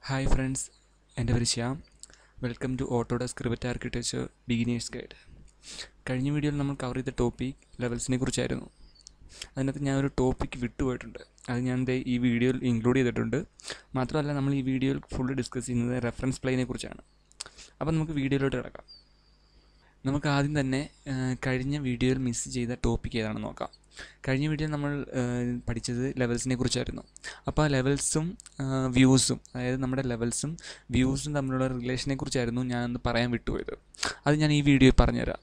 hi friends എൻ്റെ പേര് Shyam welcome to Autodesk Revit architecture beginners guide കഴിഞ്ഞ വീഡിയോയിൽ നമ്മൾ കവർ ചെയ്ത ടോപ്പിക് ലെവൽസിനെ കുറിച്ചായിരുന്നു അതിനകത്ത് ഞാൻ ഒരു ടോപ്പിക് വിട്ടുപോയിട്ടുണ്ട് അത് ഞാൻ ദേ ഈ വീഡിയോയിൽ ഇൻക്ലൂഡ് ചെയ്തിട്ടുണ്ട് മാത്രമല്ല നമ്മൾ ഈ വീഡിയോയിൽ ഫുള്ള് ഡിസ്കസ് ചെയ്യുന്നത് റെഫറൻസ് പ്ലെയിനെ കുറിച്ചാണ് അപ്പോൾ നമുക്ക് വീഡിയോയിലോട്ട് കിടക്കാം നമുക്ക് ആദ്യം തന്നെ ആ, കഴിഞ്ഞ വീഡിയോയിൽ മിസ് ചെയ്ത ടോപ്പിക് ഏതാണെന്ന് നോക്കാം കഴിഞ്ഞ വീഡിയോയിൽ നമ്മൾ ആ, പഠിച്ചത് ലെവൽസിനെ കുറിച്ചായിരുന്നു അപ്പോൾ ആ ലെവൽസും വ്യൂസും അതായത് നമ്മുടെ ലെവൽസും വ്യൂസും തമ്മിലുള്ള റിലേഷനെ കുറിച്ചായിരുന്നു ഞാനൊന്ന് പറയാൻ വിട്ടുപോയത് അത് ഞാൻ ഈ വീഡിയോയിൽ പറഞ്ഞുതരാം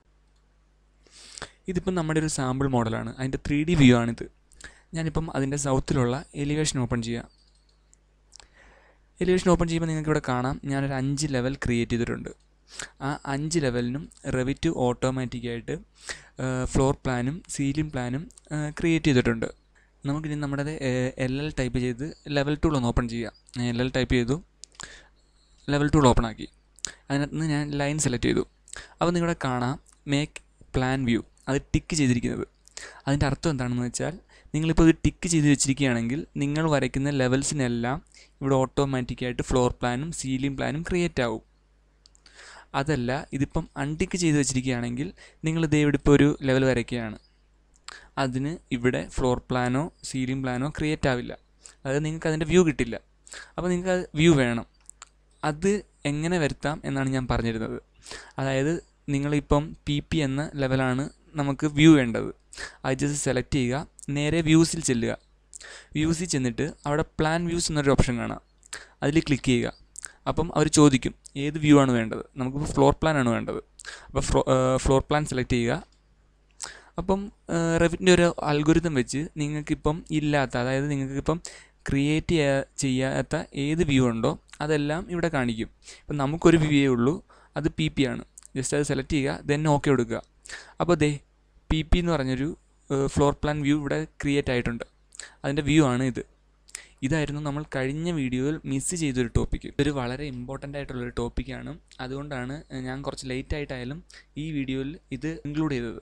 ഇതിപ്പം നമ്മുടെ ഒരു സാമ്പിൾ മോഡലാണ് അതിൻ്റെ ത്രീ ഡി വ്യൂ ആണിത് ഞാനിപ്പം അതിൻ്റെ സൗത്തിലുള്ള എലിവേഷൻ ഓപ്പൺ ചെയ്യാം എലിവേഷൻ ഓപ്പൺ ചെയ്യുമ്പോൾ നിങ്ങൾക്ക് ഇവിടെ കാണാം ഞാനൊരു അഞ്ച് ലെവൽ ക്രിയേറ്റ് ചെയ്തിട്ടുണ്ട് ആ അഞ്ച് ലെവലിനും റെവിറ്റ് ഓട്ടോമാറ്റിക്കായിട്ട് ഫ്ലോർ പ്ലാനും സീലിംഗ് പ്ലാനും ക്രിയേറ്റ് ചെയ്തിട്ടുണ്ട് നമുക്കിനി നമ്മുടെ എൽ എൽ ടൈപ്പ് ചെയ്ത് ലെവൽ ടൂൾ ഒന്ന് ഓപ്പൺ ചെയ്യാം ഞാൻ എൽ എൽ ടൈപ്പ് ചെയ്തു ലെവൽ ടൂൾ ഓപ്പൺ ആക്കി അതിനകത്ത് നിന്ന് ഞാൻ ലൈൻ സെലക്ട് ചെയ്തു അപ്പോൾ നിങ്ങളുടെ കാണാം മേക്ക് പ്ലാൻ വ്യൂ അത് ടിക്ക് ചെയ്തിരിക്കുന്നത് അതിൻ്റെ അർത്ഥം എന്താണെന്ന് വെച്ചാൽ നിങ്ങളിപ്പോൾ ഇത് ടിക്ക് ചെയ്ത് വെച്ചിരിക്കുകയാണെങ്കിൽ നിങ്ങൾ വരയ്ക്കുന്ന ലെവൽസിനെല്ലാം ഇവിടെ ഓട്ടോമാറ്റിക്കായിട്ട് ഫ്ലോർ പ്ലാനും സീലിംഗ് പ്ലാനും ക്രിയേറ്റ് ആവും അതല്ല ഇതിപ്പം അൺടിക്ക് ചെയ്ത് വെച്ചിരിക്കുകയാണെങ്കിൽ നിങ്ങൾ ഇതേ ഇവിടെ ഇപ്പോൾ ഒരു ലെവൽ വരയ്ക്കുകയാണ് അതിന് ഇവിടെ ഫ്ലോർ പ്ലാനോ സീലിംഗ് പ്ലാനോ ക്രിയേറ്റ് ആവില്ല അതായത് നിങ്ങൾക്ക് അതിൻ്റെ വ്യൂ കിട്ടില്ല അപ്പോൾ നിങ്ങൾക്ക് അത് വ്യൂ വേണം അത് എങ്ങനെ വരുത്താം എന്നാണ് ഞാൻ പറഞ്ഞിരുന്നത് അതായത് നിങ്ങളിപ്പം പി പി എന്ന ലെവലാണ് നമുക്ക് വ്യൂ വേണ്ടത് അത് ജസ്റ്റ് സെലക്ട് ചെയ്യുക നേരെ വ്യൂസിൽ ചെല്ലുക വ്യൂസിൽ ചെന്നിട്ട് അവിടെ പ്ലാൻ വ്യൂസ് എന്നൊരു ഓപ്ഷൻ കാണാം അതിൽ ക്ലിക്ക് ചെയ്യുക അപ്പം അവർ ചോദിക്കും ഏത് വ്യൂ ആണ് വേണ്ടത് നമുക്കിപ്പോൾ ഫ്ലോർ പ്ലാൻ ആണ് വേണ്ടത് അപ്പോൾ ഫ്ലോ ഫ്ലോർ പ്ലാൻ സെലക്ട് ചെയ്യുക അപ്പം റെവിറ്റിൻ്റെ ഒരു അൽഗുരുതം വെച്ച് നിങ്ങൾക്കിപ്പം ഇല്ലാത്ത അതായത് നിങ്ങൾക്കിപ്പം ക്രിയേറ്റ് ചെയ്യാത്ത ഏത് വ്യൂ ഉണ്ടോ അതെല്ലാം ഇവിടെ കാണിക്കും ഇപ്പം നമുക്കൊരു വ്യൂവേ ഉള്ളൂ അത് പി പി ആണ് ജസ്റ്റ് അത് സെലക്ട് ചെയ്യുക ദെൻ ഓക്കെ കൊടുക്കുക അപ്പോൾ ദേ പി പി എന്ന് പറഞ്ഞൊരു ഫ്ലോർ പ്ലാൻ വ്യൂ ഇവിടെ ക്രിയേറ്റ് ആയിട്ടുണ്ട് അതിൻ്റെ വ്യൂ ആണ് ഇത് ഇതായിരുന്നു നമ്മൾ കഴിഞ്ഞ വീഡിയോയിൽ മിസ് ചെയ്തൊരു ടോപ്പിക്ക് ഇതൊരു വളരെ ഇമ്പോർട്ടൻ്റ് ആയിട്ടുള്ളൊരു ടോപ്പിക്കാണ് അതുകൊണ്ടാണ് ഞാൻ കുറച്ച് ലേറ്റ് ആയിട്ടായാലും ഈ വീഡിയോയിൽ ഇത് ഇൻക്ലൂഡ് ചെയ്തത്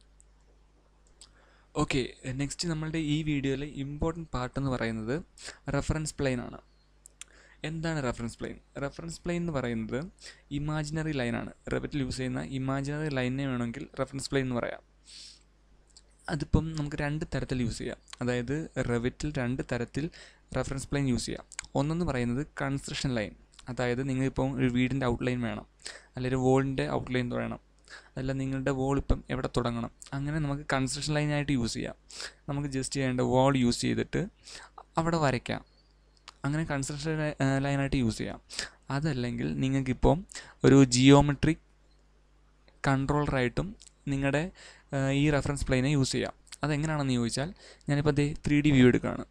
ഓക്കെ നെക്സ്റ്റ് നമ്മളുടെ ഈ വീഡിയോയിലെ ഇമ്പോർട്ടൻറ്റ് പാർട്ട് എന്ന് പറയുന്നത് റെഫറൻസ് പ്ലെയിൻ ആണ് എന്താണ് റെഫറൻസ് പ്ലെയിൻ റെഫറൻസ് പ്ലെയിൻ എന്ന് പറയുന്നത് ഇമാജിനറി ലൈനാണ് റെബറ്റിൽ യൂസ് ചെയ്യുന്ന ഇമാജിനറി ലൈനിനെ വേണമെങ്കിൽ റെഫറൻസ് പ്ലെയിൻ എന്ന് പറയാം അതിപ്പം നമുക്ക് രണ്ട് തരത്തിൽ യൂസ് ചെയ്യാം അതായത് റെവിറ്റിൽ രണ്ട് തരത്തിൽ റെഫറൻസ് പ്ലെയിൻ യൂസ് ചെയ്യാം ഒന്നെന്ന് പറയുന്നത് കൺസ്ട്രക്ഷൻ ലൈൻ അതായത് നിങ്ങളിപ്പം ഒരു വീടിൻ്റെ ഔട്ട്ലൈൻ വേണം അല്ലെങ്കിൽ ഒരു വോളിൻ്റെ ഔട്ട്ലൈൻ വേണം അതല്ല നിങ്ങളുടെ വോൾ ഇപ്പം എവിടെ തുടങ്ങണം അങ്ങനെ നമുക്ക് കൺസ്ട്രക്ഷൻ ലൈനായിട്ട് യൂസ് ചെയ്യാം നമുക്ക് ജസ്റ്റ് ചെയ്യേണ്ട വോൾ യൂസ് ചെയ്തിട്ട് അവിടെ വരയ്ക്കാം അങ്ങനെ കൺസ്ട്രക്ഷൻ ലൈനായിട്ട് യൂസ് ചെയ്യാം അതല്ലെങ്കിൽ നിങ്ങൾക്കിപ്പം ഒരു ജിയോമെട്രിക് കൺട്രോളറായിട്ടും നിങ്ങളുടെ ഈ റെഫറൻസ് പ്ലെയിനെ യൂസ് ചെയ്യാം അതെങ്ങനെയാണെന്ന് ചോദിച്ചാൽ ഞാനിപ്പോൾ അതേ ത്രീ ഡി വ്യൂ എടുക്കുകയാണ്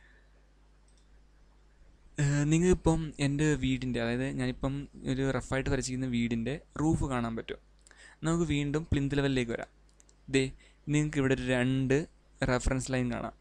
നിങ്ങൾക്കിപ്പം എൻ്റെ വീടിൻ്റെ അതായത് ഞാനിപ്പം ഒരു റഫായിട്ട് വരച്ചിരിക്കുന്ന വീടിൻ്റെ റൂഫ് കാണാൻ പറ്റും നമുക്ക് വീണ്ടും പ്ലിന്ത് ലെവലിലേക്ക് വരാം ദേ നിങ്ങൾക്ക് ഇവിടെ ഒരു രണ്ട് റെഫറൻസ് ലൈൻ കാണാം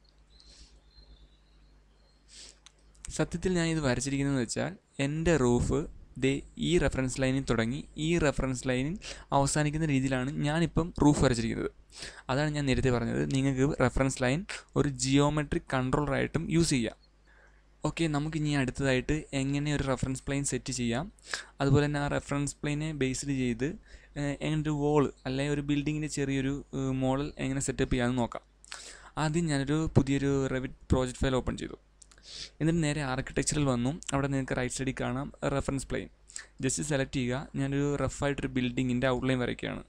സത്യത്തിൽ ഞാൻ ഇത് വരച്ചിരിക്കുന്നതെന്ന് വെച്ചാൽ എൻ്റെ റൂഫ് ദേ ഈ റെഫറൻസ് ലൈനിൽ തുടങ്ങി ഈ റെഫറൻസ് ലൈനിൽ അവസാനിക്കുന്ന രീതിയിലാണ് ഞാനിപ്പം റൂഫ് വരച്ചിരിക്കുന്നത് അതാണ് ഞാൻ നേരത്തെ പറഞ്ഞത് നിങ്ങൾക്ക് റെഫറൻസ് ലൈൻ ഒരു ജിയോമെട്രിക് കൺട്രോളറായിട്ടും യൂസ് ചെയ്യാം ഓക്കെ നമുക്കിനി അടുത്തതായിട്ട് എങ്ങനെ ഒരു റെഫറൻസ് പ്ലെയിൻ സെറ്റ് ചെയ്യാം അതുപോലെ തന്നെ ആ റെഫറൻസ് പ്ലെയിനെ ബേസ്ഡ് ചെയ്ത് എങ്ങനെ ഒരു വോൾ അല്ലെങ്കിൽ ഒരു ബിൽഡിങ്ങിൻ്റെ ചെറിയൊരു മോഡൽ എങ്ങനെ സെറ്റപ്പ് ചെയ്യാമെന്ന് നോക്കാം ആദ്യം ഞാനൊരു പുതിയൊരു റെവിറ്റ് പ്രോജക്റ്റ് ഫയൽ ഓപ്പൺ ചെയ്തു എന്നിട്ട് നേരെ ആർക്കിടെക്ചറിൽ വന്നു അവിടെ നിങ്ങൾക്ക് റൈറ്റ് സൈഡിൽ കാണാം റെഫറൻസ് പ്ലെയിൻ ജസ്റ്റ് സെലക്ട് ചെയ്യുക ഞാനൊരു റഫായിട്ടൊരു ബിൽഡിങ്ങിൻ്റെ ഔട്ട്ലൈൻ വരയ്ക്കുകയാണ്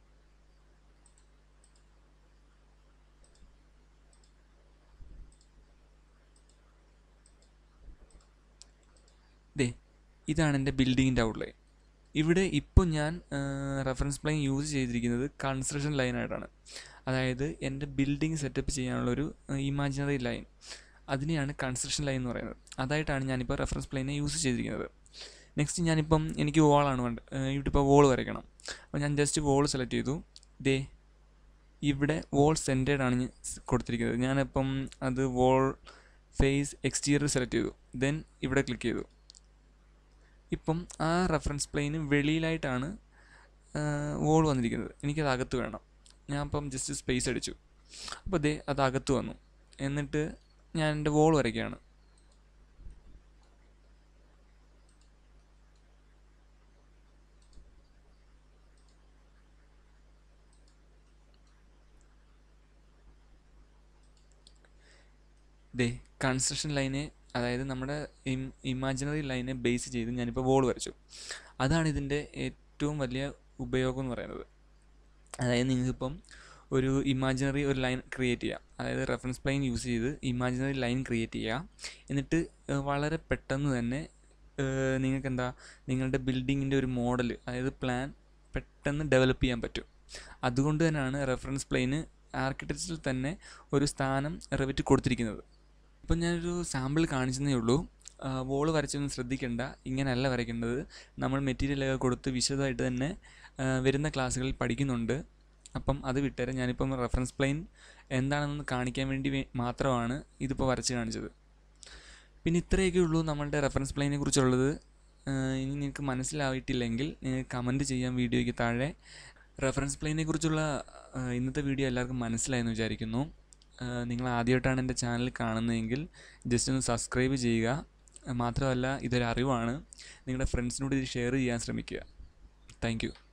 ദേ ഇതാണ് എൻ്റെ ബിൽഡിങ്ങിൻ്റെ ഔട്ട്ലൈൻ ഇവിടെ ഇപ്പോൾ ഞാൻ റെഫറൻസ് പ്ലെയിൻ യൂസ് ചെയ്തിരിക്കുന്നത് കൺസ്ട്രക്ഷൻ ലൈനായിട്ടാണ് അതായത് എൻ്റെ ബിൽഡിംഗ് സെറ്റപ്പ് ചെയ്യാനുള്ളൊരു ഇമാജിനറി ലൈൻ അതിനെയാണ് കൺസ്ട്രക്ഷൻ ലൈൻ എന്ന് പറയുന്നത് അതായിട്ടാണ് ഞാനിപ്പോൾ റെഫറൻസ് പ്ലെയിനെ യൂസ് ചെയ്തിരിക്കുന്നത് നെക്സ്റ്റ് ഞാനിപ്പം എനിക്ക് വോളാണ് വേണ്ടത് ഇവിടെ ഇപ്പോൾ വോൾ വരയ്ക്കണം അപ്പോൾ ഞാൻ ജസ്റ്റ് വോൾ സെലക്ട് ചെയ്തു ദേ ഇവിടെ വോൾ സെൻറ്റേഡ് ആണ് ഞാൻ കൊടുത്തിരിക്കുന്നത് ഞാനിപ്പം അത് വോൾ ഫേസ് എക്സ്റ്റീരിയർ സെലക്ട് ചെയ്തു ദെൻ ഇവിടെ ക്ലിക്ക് ചെയ്തു ഇപ്പം ആ റെഫറൻസ് പ്ലെയിന് വെളിയിലായിട്ടാണ് വോൾ വന്നിരിക്കുന്നത് എനിക്കത് അകത്ത് വേണം ഞാൻ ഇപ്പം ജസ്റ്റ് സ്പേസ് അടിച്ചു അപ്പോൾ ദേ അത് അകത്ത് വന്നു എന്നിട്ട് ഞാൻ എൻ്റെ വോൾ വരയ്ക്കുകയാണ് ദേ കൺസ്ട്രക്ഷൻ ലൈനെ അതായത് നമ്മുടെ ഇമാജിനറി ലൈനെ ബേസ് ചെയ്ത് ഞാനിപ്പോൾ വോൾ വരച്ചു അതാണ് ഇതിൻ്റെ ഏറ്റവും വലിയ ഉപയോഗം എന്ന് പറയുന്നത് അതായത് നിങ്ങൾക്കിപ്പം ഒരു ഇമാജിനറി ഒരു ലൈൻ ക്രിയേറ്റ് ചെയ്യാം അതായത് റെഫറൻസ് പ്ലെയിൻ യൂസ് ചെയ്ത് ഇമാജിനറി ലൈൻ ക്രിയേറ്റ് ചെയ്യുക എന്നിട്ട് ഏഹ്, വളരെ പെട്ടെന്ന് തന്നെ നിങ്ങൾക്ക് എന്താ നിങ്ങളുടെ ബിൽഡിങ്ങിൻ്റെ ഒരു മോഡൽ അതായത് പ്ലാൻ പെട്ടെന്ന് ഡെവലപ്പ് ചെയ്യാൻ പറ്റും അതുകൊണ്ട് തന്നെയാണ് റെഫറൻസ് പ്ലെയിന് ആർക്കിടെക്ചറിൽ തന്നെ ഒരു സ്ഥാനം റെവറ്റ് കൊടുത്തിരിക്കുന്നത് ഇപ്പം ഞാനൊരു സാമ്പിൾ കാണിച്ചതേ ഉള്ളൂ വോള് വരച്ചൊന്നും ശ്രദ്ധിക്കേണ്ട ഇങ്ങനെയല്ല വരയ്ക്കേണ്ടത് നമ്മൾ മെറ്റീരിയലൊക്കെ കൊടുത്ത് വിശദമായിട്ട് തന്നെ ആ, വരുന്ന ക്ലാസ്സുകളിൽ പഠിക്കുന്നുണ്ട് അപ്പം അത് വിട്ടുതരാം ഞാനിപ്പം റെഫറൻസ് പ്ലെയിൻ എന്താണെന്ന് കാണിക്കാൻ വേണ്ടി വേ- മാത്രമാണ് ഇതിപ്പോൾ വരച്ച് കാണിച്ചത് പിന്നെ ഇത്രയൊക്കെ ഉള്ളൂ നമ്മളുടെ റെഫറൻസ് പ്ലെയിനെ കുറിച്ചുള്ളത് ആ, ഇനി നിങ്ങൾക്ക് മനസ്സിലായിട്ടില്ലെങ്കിൽ നിങ്ങൾക്ക് കമൻറ്റ് ചെയ്യാം വീഡിയോയ്ക്ക് താഴെ റെഫറൻസ് പ്ലെയിനെ കുറിച്ചുള്ള ആ, ഇന്നത്തെ വീഡിയോ എല്ലാവർക്കും മനസ്സിലായെന്ന് വിചാരിക്കുന്നു ആ, നിങ്ങൾ ആദ്യമായിട്ടാണ് എൻ്റെ ചാനൽ കാണുന്നതെങ്കിൽ ജസ്റ്റ് ഒന്ന് സബ്സ്ക്രൈബ് ചെയ്യുക ആ, മാത്രമല്ല ഇതൊരു അറിവാണ് നിങ്ങളുടെ ഫ്രണ്ട്സിനോട് ഇത് ഷെയർ ചെയ്യാൻ ശ്രമിക്കുക താങ്ക്